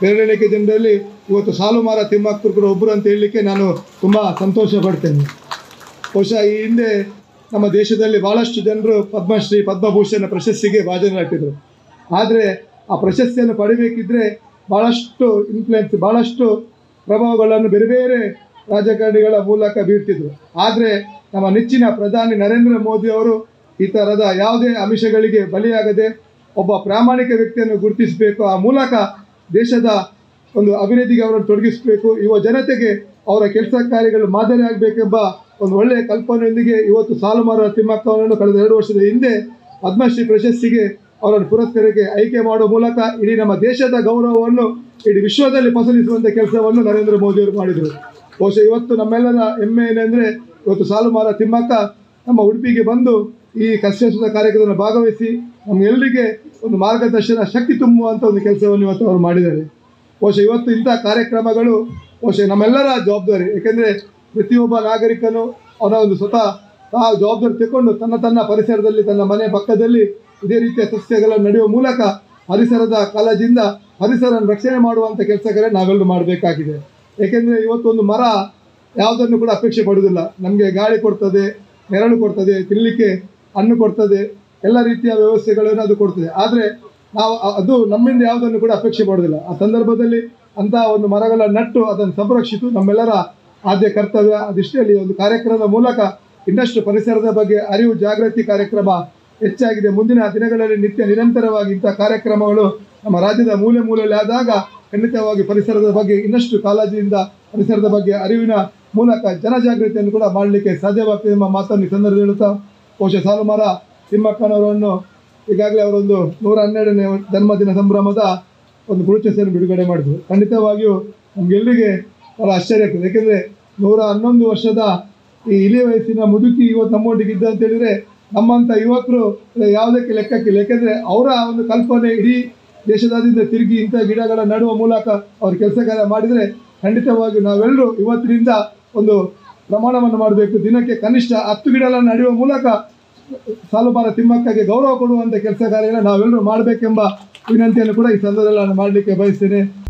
ಬೆರಳೆಣಿಕೆ ಜನರಲ್ಲಿ ಇವತ್ತು ಸಾಲುಮಾರ ತಿಮ್ಮಕ್ಕರು ಕೂಡ ಒಬ್ಬರು ಅಂತ ಹೇಳಲಿಕ್ಕೆ ನಾನು ತುಂಬ ಸಂತೋಷ ಪಡ್ತೇನೆ ಬಹುಶಃ ಈ ಹಿಂದೆ ನಮ್ಮ ದೇಶದಲ್ಲಿ ಭಾಳಷ್ಟು ಜನರು ಪದ್ಮಶ್ರೀ ಪದ್ಮಭೂಷಣ ಪ್ರಶಸ್ತಿಗೆ ಭಾಜನರಾಗ್ತಿದ್ರು ಆದರೆ ಆ ಪ್ರಶಸ್ತಿಯನ್ನು ಪಡಿಬೇಕಿದ್ರೆ ಭಾಳಷ್ಟು ಇನ್ಫ್ಲುಯೆನ್ಸ್ ಭಾಳಷ್ಟು ಪ್ರಭಾವಗಳನ್ನು ಬೇರೆ ಬೇರೆ ರಾಜಕಾರಣಿಗಳ ಮೂಲಕ ಬೀರ್ತಿದ್ರು ಆದರೆ ನಮ್ಮ ನೆಚ್ಚಿನ ಪ್ರಧಾನಿ ನರೇಂದ್ರ ಮೋದಿ ಅವರು ಈ ಥರದ ಯಾವುದೇ ಅಂಶಗಳಿಗೆ ಬಲಿಯಾಗದೆ ಒಬ್ಬ ಪ್ರಾಮಾಣಿಕ ವ್ಯಕ್ತಿಯನ್ನು ಗುರುತಿಸಬೇಕು ಆ ಮೂಲಕ ದೇಶದ ಒಂದು ಅಭಿವೃದ್ಧಿಗೆ ಅವರನ್ನು ತೊಡಗಿಸಬೇಕು ಯುವ ಜನತೆಗೆ ಅವರ ಕೆಲಸ ಕಾರ್ಯಗಳು ಮಾದರಿ ಆಗಬೇಕೆಂಬ ಒಂದು ಒಳ್ಳೆಯ ಕಲ್ಪನೆಯೊಂದಿಗೆ ಇವತ್ತು ಸಾಲುಮಾರ ತಿಮ್ಮಕ್ಕ ಅವರನ್ನು ಕಳೆದ ಎರಡು ವರ್ಷದ ಹಿಂದೆ ಪದ್ಮಶ್ರೀ ಪ್ರಶಸ್ತಿಗೆ ಅವರನ್ನು ಪುರಸ್ಕರಕ್ಕೆ ಆಯ್ಕೆ ಮಾಡುವ ಮೂಲಕ ಇಡೀ ನಮ್ಮ ದೇಶದ ಗೌರವವನ್ನು ಇಡೀ ವಿಶ್ವದಲ್ಲಿ ಪಸರಿಸುವಂಥ ಕೆಲಸವನ್ನು ನರೇಂದ್ರ ಮೋದಿಯವರು ಮಾಡಿದರು ಬಹುಶಃ ಇವತ್ತು ನಮ್ಮೆಲ್ಲರ ಹೆಮ್ಮೆ ಏನೆಂದರೆ ಇವತ್ತು ಸಾಲುಮಾರ ತಿಮ್ಮಕ್ಕ ನಮ್ಮ ಉಡುಪಿಗೆ ಬಂದು ಈ ಕಷ್ಟಸುತ ಕಾರ್ಯಕ್ರಮದಲ್ಲಿ ಭಾಗವಹಿಸಿ ನಮ್ಗೆಲ್ಲರಿಗೆ ಒಂದು ಮಾರ್ಗದರ್ಶನ ಶಕ್ತಿ ತುಂಬುವಂಥ ಒಂದು ಕೆಲಸವನ್ನು ಇವತ್ತು ಅವರು ಮಾಡಿದ್ದಾರೆ ಬಹುಶಃ ಇವತ್ತು ಇಂಥ ಕಾರ್ಯಕ್ರಮಗಳು ಬಹುಶಃ ನಮ್ಮೆಲ್ಲರ ಜವಾಬ್ದಾರಿ ಏಕೆಂದರೆ ಪ್ರತಿಯೊಬ್ಬ ನಾಗರಿಕನು ಅವನ ಒಂದು ಸ್ವತಃ ಆ ಜವಾಬ್ದಾರಿ ತಗೊಂಡು ತನ್ನ ತನ್ನ ಪರಿಸರದಲ್ಲಿ ತನ್ನ ಮನೆ ಪಕ್ಕದಲ್ಲಿ ಇದೇ ರೀತಿಯ ಸಸ್ಯಗಳನ್ನು ನಡೆಯುವ ಮೂಲಕ ಪರಿಸರದ ಕಾಳಜಿಯಿಂದ ಪರಿಸರ ರಕ್ಷಣೆ ಮಾಡುವಂಥ ಕೆಲಸಗಳೇ ನಾವೆಲ್ಲರೂ ಮಾಡಬೇಕಾಗಿದೆ ಏಕೆಂದರೆ ಇವತ್ತೊಂದು ಮರ ಯಾವುದನ್ನು ಕೂಡ ಅಪೇಕ್ಷೆ ಪಡುವುದಿಲ್ಲ ನಮಗೆ ಗಾಳಿ ಕೊಡ್ತದೆ ನೆರಳು ಕೊಡ್ತದೆ ತಿನ್ನಲಿಕ್ಕೆ ಹಣ್ಣು ಕೊಡ್ತದೆ ಎಲ್ಲ ರೀತಿಯ ವ್ಯವಸ್ಥೆಗಳನ್ನು ಅದು ಕೊಡ್ತದೆ ಆದರೆ ನಾವು ಅ- ಅದು ನಮ್ಮಿಂದ ಯಾವುದನ್ನು ಕೂಡ ಅಪೇಕ್ಷೆ ಪಡೋದಿಲ್ಲ ಆ ಸಂದರ್ಭದಲ್ಲಿ ಅಂತಹ ಒಂದು ಮರಗಳನ್ನು ನಟ್ಟು ಅದನ್ನು ಸಂರಕ್ಷಿತು ನಮ್ಮೆಲ್ಲರ ಆದ್ಯ ಕರ್ತವ್ಯ ಅದಿಷ್ಟೇ ಒಂದು ಕಾರ್ಯಕ್ರಮದ ಮೂಲಕ ಇನ್ನಷ್ಟು ಪರಿಸರದ ಬಗ್ಗೆ ಅರಿವು ಜಾಗೃತಿ ಕಾರ್ಯಕ್ರಮ ಹೆಚ್ಚಾಗಿದೆ ಮುಂದಿನ ದಿನಗಳಲ್ಲಿ ನಿತ್ಯ ನಿರಂತರವಾಗಿ ಇಂಥ ಕಾರ್ಯಕ್ರಮಗಳು ನಮ್ಮ ರಾಜ್ಯದ ಮೂಲೆ ಮೂಲೆಯಲ್ಲಿ ಆದಾಗ ಖಂಡಿತವಾಗಿ ಪರಿಸರದ ಬಗ್ಗೆ ಇನ್ನಷ್ಟು ಕಾಳಜಿಯಿಂದ ಪರಿಸರದ ಬಗ್ಗೆ ಅರಿವಿನ ಮೂಲಕ ಜನಜಾಗೃತಿಯನ್ನು ಕೂಡ ಮಾಡಲಿಕ್ಕೆ ಸಾಧ್ಯವಾಗ್ತದೆ ಎಂಬ ಮಾತನ್ನು ಈ ಸಂದರ್ಭದಲ್ಲಿ ಹೇಳುತ್ತಾ ಬಹುಶಃ ಸಾಲುಮರ ತಿಮ್ಮಕ್ಕನವರನ್ನು ಈಗಾಗಲೇ ಅವರೊಂದು ನೂರ ಹನ್ನೆರಡನೇ ಜನ್ಮದಿನ ಸಂಭ್ರಮದ ಒಂದು ಗುರುಚೆಸನ್ನು ಬಿಡುಗಡೆ ಮಾಡಿದ್ರು ಖಂಡಿತವಾಗಿಯೂ ನಮಗೆಲ್ಲರಿಗೆ ಭಾಳ ಆಶ್ಚರ್ಯ ಆಗ್ತದೆ ಯಾಕೆಂದರೆ ನೂರ ಹನ್ನೊಂದು ವರ್ಷದ ಈ ಇಳಿ ವಯಸ್ಸಿನ ಮುದುಕಿ ಇವತ್ತು ನಮ್ಮೊಟ್ಟಿಗೆ ಇದ್ದ ಅಂತ ಹೇಳಿದರೆ ನಮ್ಮಂಥ ಯುವಕರು ಯಾವುದಕ್ಕೆ ಲೆಕ್ಕಕ್ಕಿಲ್ಲ ಯಾಕೆಂದರೆ ಅವರ ಒಂದು ಕಲ್ಪನೆ ಇಡೀ ದೇಶದಾದ್ಯಂತ ತಿರುಗಿ ಇಂಥ ಗಿಡಗಳ ನಡುವ ಮೂಲಕ ಅವರು ಕೆಲಸ ಕಾರ್ಯ ಮಾಡಿದರೆ ಖಂಡಿತವಾಗಿಯೂ ನಾವೆಲ್ಲರೂ ಇವತ್ತಿನಿಂದ ಒಂದು ಪ್ರಮಾಣವನ್ನು ಮಾಡಬೇಕು ದಿನಕ್ಕೆ ಕನಿಷ್ಠ ಹತ್ತು ಗಿಡಗಳನ್ನು ನಡೆಯುವ ಮೂಲಕ ಸಾಲುಮಾರ ತಿಮ್ಮಕ್ಕಗೆ ಗೌರವ ಕೊಡುವಂಥ ಕೆಲಸ ಕಾರ್ಯಗಳನ್ನ ನಾವೆಲ್ಲರೂ ಮಾಡಬೇಕೆಂಬ ವಿನಂತಿಯನ್ನು ಕೂಡ ಈ ಸಂದರ್ಭದಲ್ಲಿ ನಾನು ಮಾಡಲಿಕ್ಕೆ ಬಯಸ್ತೇನೆ